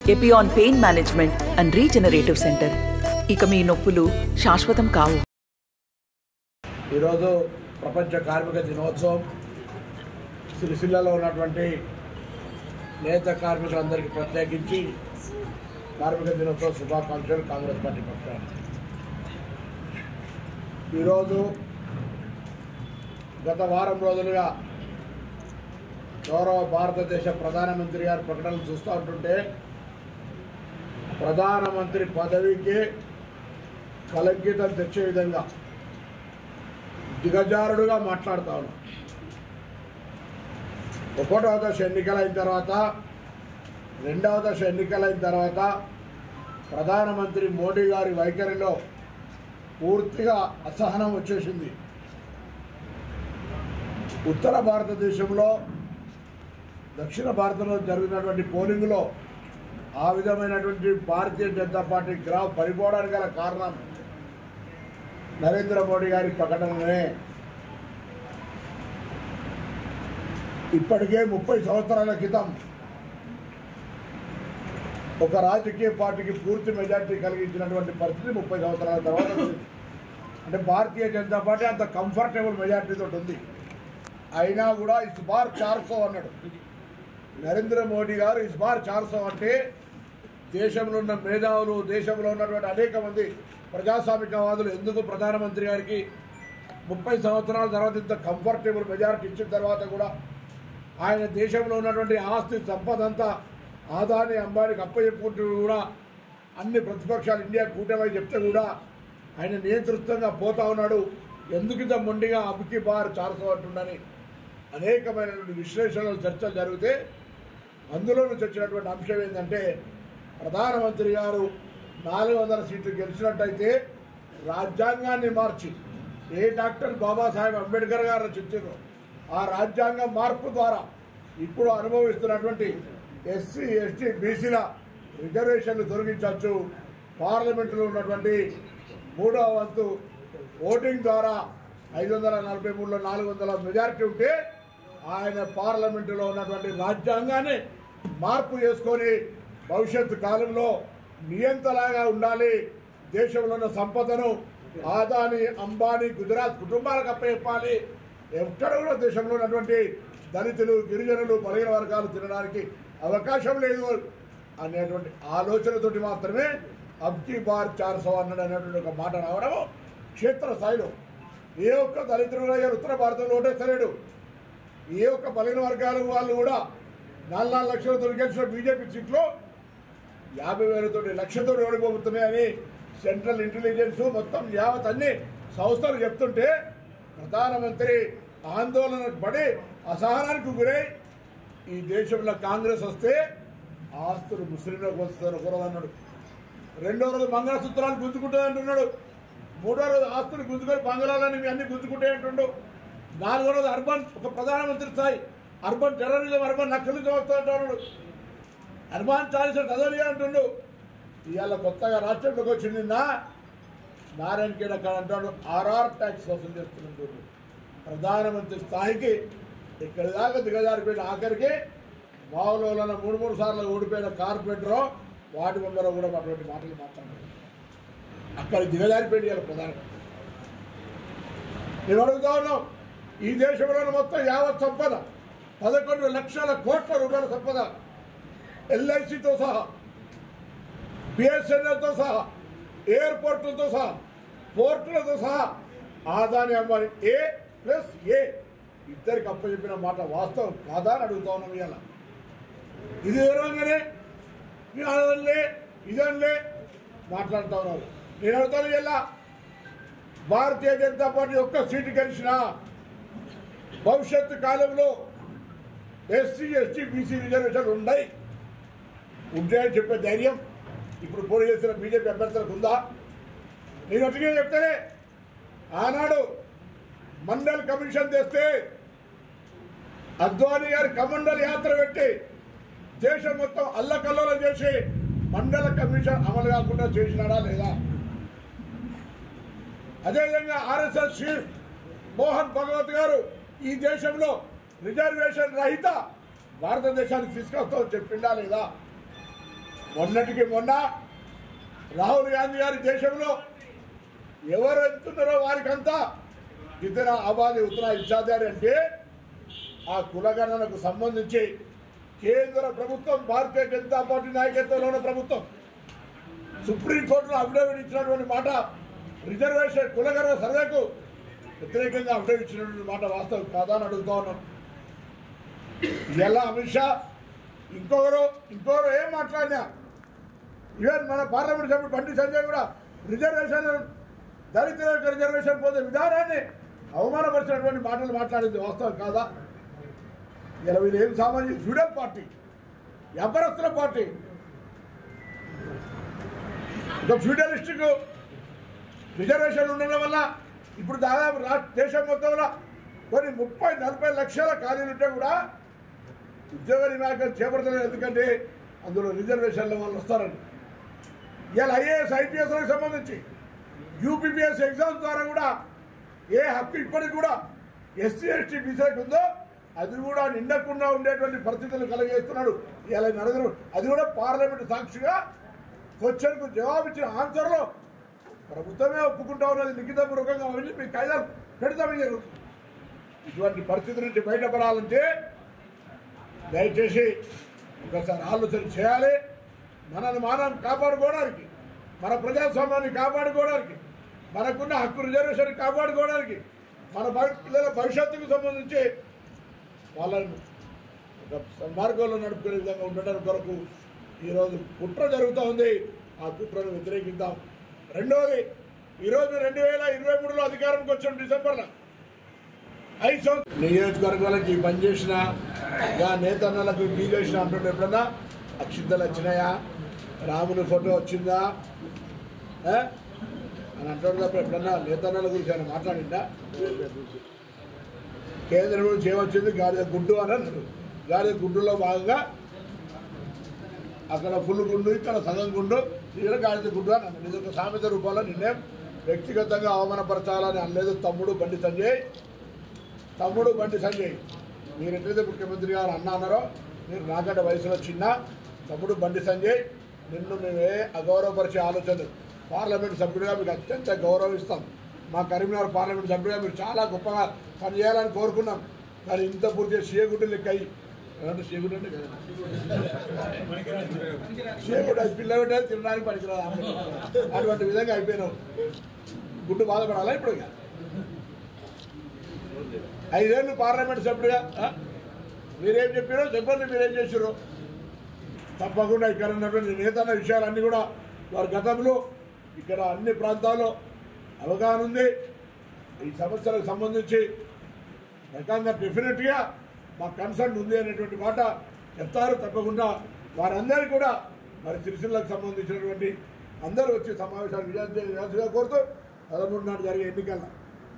Epione pain management and regenerative centre ఇక మీ నొప్పులు శాశ్వతం కావు ఈరోజు ప్రపంచ కార్మిక దినోత్సవం సిరిసిల్లలో ఉన్నటువంటి నేత కార్మికులందరికీ ప్రత్యేకించి కార్మిక దినోత్సవ శుభాకాంక్షలు కాంగ్రెస్ పార్టీ పక్షాన ఈరోజు గత వారం రోజులుగా గౌరవ భారతదేశ ప్రధానమంత్రి గారి ప్రకటనలు చూస్తూ ఉంటుంటే ప్రధానమంత్రి పదవికి కలంకితం తెచ్చే విధంగా దిగజారుడుగా మాట్లాడుతా ఉన్నాం ఒకటవ దశ ఎన్నికలైన తర్వాత రెండవ దశ ఎన్నికలైన తర్వాత ప్రధానమంత్రి మోడీ గారి వైఖరిలో పూర్తిగా అసహనం వచ్చేసింది ఉత్తర భారతదేశంలో దక్షిణ భారతంలో జరిగినటువంటి పోలింగ్లో ఆ విధమైనటువంటి భారతీయ జనతా పార్టీ గ్రాఫ్ పడిపోవడానికి గల కారణం నరేంద్ర మోడీ గారి ప్రకటననే ఇప్పటికే ముప్పై సంవత్సరాల క్రితం ఒక రాజకీయ పార్టీకి పూర్తి మెజార్టీ కలిగించినటువంటి పరిస్థితి ముప్పై సంవత్సరాల తర్వాత వచ్చింది అంటే భారతీయ జనతా పార్టీ అంత కంఫర్టబుల్ మెజార్టీతో ఉంది అయినా కూడా ఇస్ బార్ చార్సో అన్నాడు నరేంద్ర మోడీ గారు ఇస్ బార్ చార్సో అంటే దేశంలో ఉన్న మేధావులు దేశంలో ఉన్నటువంటి అనేక మంది ప్రజాస్వామికవాదులు ఎందుకు ప్రధానమంత్రి గారికి ముప్పై సంవత్సరాల తర్వాత ఇంత కంఫర్టబుల్ మెజారిటీ ఇచ్చిన తర్వాత కూడా ఆయన దేశంలో ఉన్నటువంటి ఆస్తి సంపద అంతా ఆదాని అంబానికి అప్పచెప్పుకుంటూ కూడా అన్ని ప్రతిపక్షాలు ఇండియా కూటమి చెప్తే కూడా ఆయన నియంతృత్వంగా పోతా ఉన్నాడు ఎందుకు ఇంత మొండిగా అబికి బార్ చారసో అంటుండని అనేకమైనటువంటి విశ్లేషణలు చర్చలు జరిగితే అందులో నుంచి వచ్చినటువంటి అంశం ఏంటంటే ప్రధానమంత్రి గారు నాలుగు వందల సీట్లు గెలిచినట్టయితే రాజ్యాంగాన్ని మార్చి ఏ డాక్టర్ బాబాసాహెబ్ అంబేద్కర్ గారు రచించారో ఆ రాజ్యాంగ మార్పు ద్వారా ఇప్పుడు అనుభవిస్తున్నటువంటి ఎస్సీ ఎస్టీ బీసీల రిజర్వేషన్లు తొలగించవచ్చు పార్లమెంటులో ఉన్నటువంటి మూడవ వంతు ఓటింగ్ ద్వారా ఐదు వందల నలభై మూడులో నాలుగు వందల మెజారిటీ ఉంటే ఆయన పార్లమెంటులో ఉన్నటువంటి రాజ్యాంగాన్ని మార్పు చేసుకొని భవిష్యత్తు కాలంలో నియంతలాగా ఉండాలి దేశంలో ఉన్న సంపదను ఆదాని అంబానీ గుజరాత్ కుటుంబాలకు అప్పచెప్పాలి ఎక్కడ కూడా దేశంలో ఉన్నటువంటి దళితులు గిరిజనులు బలహీన వర్గాలు తినడానికి అవకాశం లేదు అనేటువంటి ఆలోచనతోటి మాత్రమే అబ్కి బార్ చార్ సో అన్నాడు అనేటువంటి ఒక మాట రావడం క్షేత్రస్థాయిలో ఏ ఒక్క దళితుడు కూడా ఉత్తర భారతంలో ఓటేస్తలేడు ఏ ఒక్క బలహీన వర్గాల వాళ్ళు కూడా నాలుగు నాలుగు లక్షలతో గెలిచిన బీజేపీ సీట్లో యాభై వేలతో లక్షతో ఓడిపోతున్నాయని సెంట్రల్ ఇంటెలిజెన్స్ మొత్తం యావత్ అన్ని సంస్థలు చెప్తుంటే ప్రధానమంత్రి ఆందోళనకు పడి అసహనానికి గురై ఈ దేశంలో కాంగ్రెస్ వస్తే ఆస్తులు ముస్లింలకు వస్తారు కూరదన్నాడు రెండో రోజు మంగళసూత్రాలు గుంజుకుంటుంది అంటున్నాడు మూడో రోజు ఆస్తులు గుంజుకొని బంగాళాలని మీ అన్ని గుంజుకుంటే అంటుండు నాలుగో రోజు అర్బన్ ఒక ప్రధానమంత్రి స్థాయి అర్బన్ టెర్రరిజం అర్బన్ నక్కలు వస్తూ అంటున్నాడు హనుమాన్ చాలీస చదవలి అంటుండు ఇవాళ కొత్తగా రాష్ట్రంలోకి వచ్చింది నిన్న నారాయణ ఖేడ్ అక్కడ అంటాడు ఆర్ఆర్ ట్యాక్స్ వసూలు చేస్తున్నట్టు ప్రధానమంత్రి స్థాయికి ఇక్కడి దాకా దిగజారిపోయిన ఆఖరికి మావులో మూడు మూడు సార్లు ఓడిపోయిన కార్పొరేటరు వాటి ముందర కూడా అటువంటి మాటలు మాట్లాడారు అక్కడ దిగజారిపోయింది ఇవాళ ప్రధానమంత్రి నేను అడుగుతా ఉన్నాం ఈ దేశంలో మొత్తం యావత్ సంపద పదకొండు లక్షల కోట్ల రూపాయల సంపద ఎల్ఐసితో సహా బిఎస్ఎన్ఎల్తో సహా ఎయిర్పోర్టులతో సహా పోర్టులతో సహా ఆదాని అమ్మాలి ఏ ప్లస్ ఏ ఇద్దరికి అప్పచెప్పిన మాట వాస్తవం కాదా అని అడుగుతా ఉన్నాం ఇవాళ ఇది వివరంగానే మీరు అదనలే ఇదనలే మాట్లాడుతూ ఉన్నారు నేను అడుగుతాను ఇలా భారతీయ జనతా పార్టీ ఒక్క సీటు గెలిచినా భవిష్యత్తు కాలంలో ఎస్సీ ఎస్టీ బీసీ రిజర్వేషన్లు ఉన్నాయి ఉంటాయని చెప్పే ధైర్యం ఇప్పుడు పోటీ చేసిన బీజేపీ అభ్యర్థులకు ఉందా నేను అటుగా చెప్తానే ఆనాడు మండల్ కమిషన్ తెస్తే అద్వానీ గారి కమండల్ యాత్ర పెట్టి దేశం మొత్తం అల్లకల్లోలం చేసి మండల కమిషన్ అమలు కాకుండా చేసినాడా లేదా అదేవిధంగా ఆర్ఎస్ఎస్ చీఫ్ మోహన్ భగవత్ గారు ఈ దేశంలో రిజర్వేషన్ రహిత భారతదేశానికి తీసుకొస్తామని చెప్పిండా లేదా మొన్నటికి మొన్న రాహుల్ గాంధీ గారి దేశంలో ఎవరు వెళ్తున్నారో వారికంతా ఇతర ఆబాది ఉత్తర ఇచ్చాదారి అంటే ఆ కులగణనకు సంబంధించి కేంద్ర ప్రభుత్వం భారతీయ జనతా పార్టీ నాయకత్వంలో ఉన్న ప్రభుత్వం సుప్రీంకోర్టులో అఫిడవిట్ ఇచ్చినటువంటి మాట రిజర్వేషన్ కులగణ సర్వేకు వ్యతిరేకంగా అఫిడవిట్ ఇచ్చినటువంటి మాట వాస్తవం కాదా అని అడుగుతా ఉన్నాం ఎలా అమిత్ షా ఇంకొకరు ఇంకొకరు ఏం మాట్లాడినా ఈవెన్ మన పార్లమెంట్ సభ్యుడు బండి సంజయ్ కూడా రిజర్వేషన్ దళితులకు రిజర్వేషన్ పొందే విధానాన్ని అవమానపరిచినటువంటి మాటలు మాట్లాడింది వాస్తవం కాదా ఇలా వీళ్ళు ఏం సామాజిక ఫ్యూడల్ పార్టీ వ్యాపారస్తుల పార్టీ ఒక ఫ్యూడలిస్టిక్ రిజర్వేషన్ ఉండడం వల్ల ఇప్పుడు దాదాపు రా- దేశం మొత్తంలో కొన్ని ముప్పై నలభై లక్షల ఖాళీలు ఉంటే కూడా ఉద్యోగ నియామకాలు చేపడతలేదు ఎందుకంటే అందులో రిజర్వేషన్ల వాళ్ళు వస్తారని ఇవాళ ఐఏఎస్ ఐపీఎస్లకు సంబంధించి యూపీపీఎస్ ఎగ్జామ్స్ ద్వారా కూడా ఏ హక్కు ఇప్పటికి కూడా ఎస్సీ ఎస్టీ బీసీకి ఉందో అది కూడా నిండకుండా ఉండేటువంటి పరిస్థితులు కలిగేస్తున్నాడు ఇలా నరేంద్ర అది కూడా పార్లమెంట్ సాక్షిగా క్వశ్చన్కు జవాబిచ్చిన ఆన్సర్లో ప్రభుత్వమే ఒప్పుకుంటా ఉన్నది లిఖితపూర్వకంగా అవన్నీ మీ కాయిదాలు పెడతామని జరుగుతుంది ఇటువంటి పరిస్థితి నుంచి బయటపడాలంటే దయచేసి ఒకసారి ఆలోచన చేయాలి మనల్ని మనం కాపాడుకోవడానికి మన ప్రజాస్వామ్యాన్ని కాపాడుకోవడానికి మనకున్న హక్కు రిజర్వేషన్ కాపాడుకోవడానికి మన భవి- పిల్లల భవిష్యత్తుకు సంబంధించి వాళ్ళని ఒక సన్మార్గంలో నడుపుకునే విధంగా ఉండడానికి కొరకు ఈరోజు కుట్ర జరుగుతూ ఉంది ఆ కుట్రను వ్యతిరేకిద్దాం రెండవది ఈరోజు రెండు వేల ఇరవై మూడులో అధికారంకి వచ్చాం డిసెంబర్లో ఐదు సంవత్సరాలు నియోజకవర్గాలకి పనిచేసిన గా నేతన్నలకు టీ చేసిన అంటుండే ఎప్పుడన్నా అక్షింతలు వచ్చినాయా రాముని ఫోటో వచ్చిందా ఏ? అని అంటాడు తప్ప ఎప్పుడన్నా నేతన్నల గురించి ఆయన మాట్లాడిందా కేంద్రం నుంచి ఏమొచ్చింది గాడిద గుడ్డు అని అన్నాడు గాడిద గుడ్డులో భాగంగా అక్కడ ఫుల్ గుండు ఇక్కడ సగం గుండు ఇక్కడ గాడిద గుడ్డు అని అన్నాడు ఇది ఒక సామెత రూపంలో నిన్నే వ్యక్తిగతంగా అవమానపరచాలని అనలేదు తమ్ముడు బండి సంజయ్ తమ్ముడు బండి సంజయ్ మీరు ఎట్లయితే ముఖ్యమంత్రి గారు అన్న అన్నారో మీరు నాకంటే వయసులో చిన్న తమ్ముడు బండి సంజయ్ నిన్ను మేమే అగౌరవపరిచే ఆలోచన పార్లమెంట్ సభ్యుడిగా మీకు అత్యంత గౌరవిస్తాం మా కరీంనగర్ పార్లమెంట్ సభ్యుడిగా మీరు చాలా గొప్పగా పనిచేయాలని కోరుకున్నాం కానీ ఇంత పూర్తిగా షేగుడ్డు లెక్క అయ్యి ఏమంటే షేగుడ్డు అంటే కదా షేగుడ్డు అది పిల్ల పెట్టేది తినడానికి పనికిరాదు అటువంటి విధంగా అయిపోయినావు గుడ్డు బాధపడాలా ఇప్పుడు ఇక ఐదేళ్ళు పార్లమెంట్ సభ్యుడిగా ఆ? మీరేం చెప్పారో చెప్పండి మీరేం చేసారో తప్పకుండా ఇక్కడ ఉన్నటువంటి నేతన్న విషయాలన్నీ కూడా వారి గతంలో ఇక్కడ అన్ని ప్రాంతాల్లో అవగాహన ఉంది ఈ సమస్యలకు సంబంధించి రకంగా డెఫినెట్గా మా కన్సర్న్ ఉంది అనేటువంటి మాట చెప్తారు తప్పకుండా వారందరికీ కూడా మరి సిరిసిల్లకు సంబంధించినటువంటి అందరూ వచ్చి సమావేశాలు విజయాలుగా కోరుతూ పదమూడు నాడు జరిగే ఎన్నికల్లో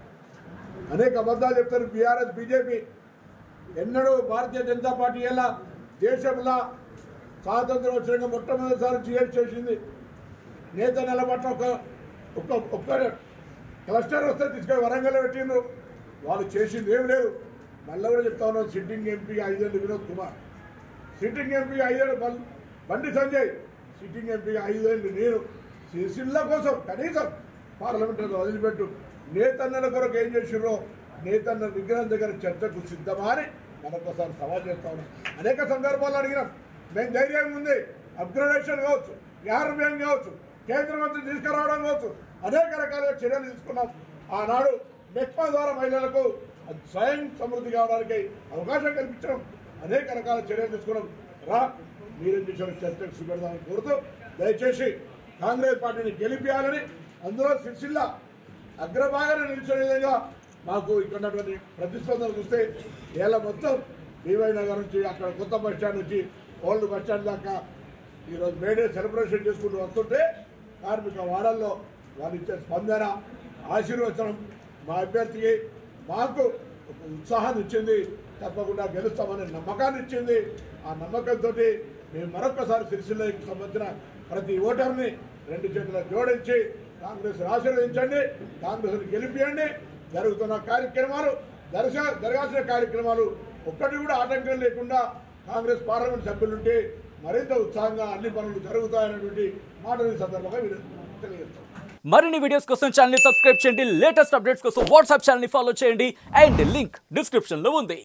అనేక అబద్ధాలు చెప్తారు బీఆర్ఎస్ బీజేపీ ఎన్నడూ భారతీయ జనతా పార్టీ ఎలా దేశంలో స్వాతంత్రం వచ్చినాక మొట్టమొదటిసారి జిఎస్ చేసింది నేత నిలబట్ల ఒక ఒక్క ఒక్క క్లస్టర్ వస్తే తీసుకొని వరంగల్లో పెట్టిండ్రు వాళ్ళు చేసింది ఏం లేదు మళ్ళీ కూడా చెప్తా ఉన్నాం సిట్టింగ్ ఎంపీ ఐదేళ్ళు వినోద్ కుమార్ సిట్టింగ్ ఎంపీ ఐదేళ్ళు బం- బండి సంజయ్ సిట్టింగ్ ఎంపీ ఐదేళ్ళు నేను సిరిసిల్ల కోసం కనీసం పార్లమెంట్ వదిలిపెట్టు నేతన్నల కొరకు ఏం చేసిర్రో నేతన్న విగ్రహం దగ్గర చర్చకు సిద్ధమా అని మరొకసారి సవాల్ చేస్తా ఉన్నాం అనేక సందర్భాల్లో అడిగినాం మేము ధైర్యం ఉంది అప్గ్రేడేషన్ కావచ్చు యారభ్యం కావచ్చు కేంద్ర మంత్రి తీసుకురావడం కావచ్చు అనేక రకాలుగా చర్యలు తీసుకున్నాం ఆనాడు మెక్మా ద్వారా మహిళలకు స్వయం సమృద్ధి కావడానికి అవకాశం కల్పించడం అనేక రకాల చర్యలు తీసుకున్నాం రా మీరేం చేసిన చర్చకు సుపెడదామని కోరుతూ దయచేసి కాంగ్రెస్ పార్టీని గెలిపించాలని అందులో సిరిసిల్ల అగ్రభాగాన్ని నిలిచిన విధంగా మాకు ఇక్కడ ఉన్నటువంటి ప్రతిస్పందన చూస్తే ఏళ్ళ మొత్తం బీవై నగర్ నుంచి అక్కడ కొత్త బస్ స్టాండ్ నుంచి ఓల్డ్ బస్ స్టాండ్ దాకా ఈరోజు మేడే సెలబ్రేషన్ చేసుకుంటూ వస్తుంటే కార్మిక వాడల్లో వాళ్ళు ఇచ్చే స్పందన ఆశీర్వచనం మా అభ్యర్థికి మాకు ఒక ఉత్సాహాన్ని ఇచ్చింది తప్పకుండా గెలుస్తామనే నమ్మకాన్ని ఇచ్చింది ఆ నమ్మకంతో మేము మరొకసారి సిరిసిల్లకి సంబంధించిన ప్రతి ఓటర్ని రెండు చేతుల జోడించి కాంగ్రెస్ ఆశీర్వదించండి కాంగ్రెస్ గెలిపియండి జరుగుతున్న కార్యక్రమాలు జరస జరగాల్సిన కార్యక్రమాలు ఒక్కటి కూడా ఆటంకం లేకుండా కాంగ్రెస్ పార్లమెంట్ సభ్యులుంటే మరింత ఉత్సాహంగా అన్ని పనులు జరుగుతాయనేటువంటి మాటలు ఈ సందర్భంగా వీరు తెలియజేస్తాం మరిన్ని వీడియోస్ కోసం ఛానల్ సబ్స్క్రైబ్ చేయండి లేటెస్ట్ అప్డేట్స్ కోసం వాట్సాప్ ఛానల్ ఫాలో చేయండి అండ్ లింక్ డిస్క్రిప్షన్ లో ఉంది